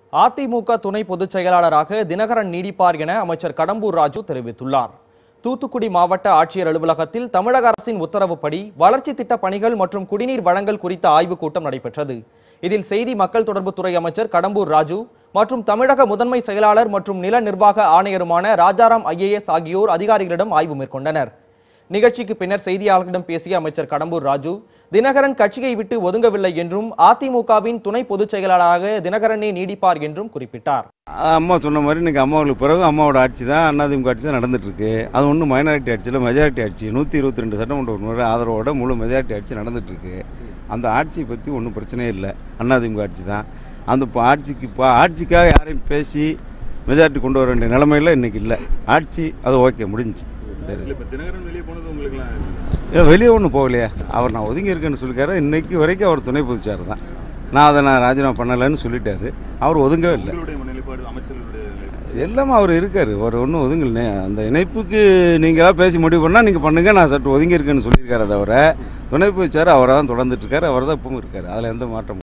அதிமுக துணை பொதுச் செயலாளராக தினகரன் நீடிப்பார் என அமைச்சர் கடம்பூர் ராஜு தெரிவித்துள்ளார் தூத்துக்குடி மாவட்ட ஆட்சியர் அலுவலகத்தில் தமிழக அரசின் உத்தரவுப்படி வளர்ச்சி திட்ட பணிகள் மற்றும் குடிநீர் வழங்கல் குறித்த ஆய்வுக் கூட்டம் நடைபெற்றது இதில் செய்தி மக்கள் தொடர்புத்துறை அமைச்சர் கடம்பூர் ராஜு மற்றும் தமிழக முதன்மை செயலாளர் மற்றும் நில நிர்வாக ஆணையருமான ராஜாராம் ஐஏஎஸ் ஆகியோர் அதிகாரிகளிடம் ஆய்வு மேற்கொண்டனர் நிகழ்ச்சிக்கு பின்னர் செய்தியாளர்களிடம் பேசிய அமைச்சர் கடம்பூர் ராஜு தினகரன் கட்சியை விட்டு ஒதுங்கவில்லை என்றும் அதிமுகவின் துணை பொதுச் செயலாளராக தினகரனே நீடிப்பார் என்றும் குறிப்பிட்டார் அம்மா சொன்ன மாதிரி இன்னைக்கு அம்மாவுக்கு பிறகு அம்மாவோட ஆட்சி தான் அதிமுக ஆட்சி தான் நடந்துட்டு இருக்கு அது ஒன்றும் மைனாரிட்டி ஆட்சியில் மெஜாரிட்டி ஆட்சி நூற்றி இருபத்தி ரெண்டு சட்டமன்ற உறுப்பினர் ஆதரவோட முழு மெஜாரிட்டி ஆட்சி நடந்துட்டு இருக்கு அந்த ஆட்சியை பற்றி ஒன்றும் பிரச்சனையே இல்லை அதிமுக ஆட்சி தான் அந்த இப்போ ஆட்சிக்கு இப்போ ஆட்சிக்காக யாரையும் பேசி மெஜாரிட்டி கொண்டு வர வேண்டிய நிலைமையில இன்னைக்கு இல்லை ஆட்சி அது ஓகே முடிஞ்சுச்சு சரி இல்ல இப்ப தினகரன் வெளியே போனது உங்களுக்குலாம் இல்லை வெளியே ஒன்றும் போகலையே அவர் நான் ஒதுங்கி இருக்கேன்னு சொல்லிருக்காரு இன்னைக்கு வரைக்கும் அவர் துணை பொதுச்சார் தான் நான் அதை நான் ராஜினாமா பண்ணலைன்னு சொல்லிட்டாரு அவர் ஒதுங்கவே இல்லை உங்களுடைய நிலைப்பாடு அமைச்சர்களுடைய நிலைப்பாடு. எல்லாமே அவர் இருக்காரு அவர் ஒன்றும் ஒதுங்கலனே அந்த இணைப்புக்கு நீங்களா பேசி முடிவு பண்ணால் நீங்கள் பண்ணுங்க நான் சற்று ஒதுங்கி இருக்கேன்னு சொல்லியிருக்காரு தவிர துணை பொதுச்சார் அவராக தான் தொடர்ந்துட்டு இருக்காரு அவர் தான் இப்பவும் இருக்காரு அதில் எந்த மாற்றம்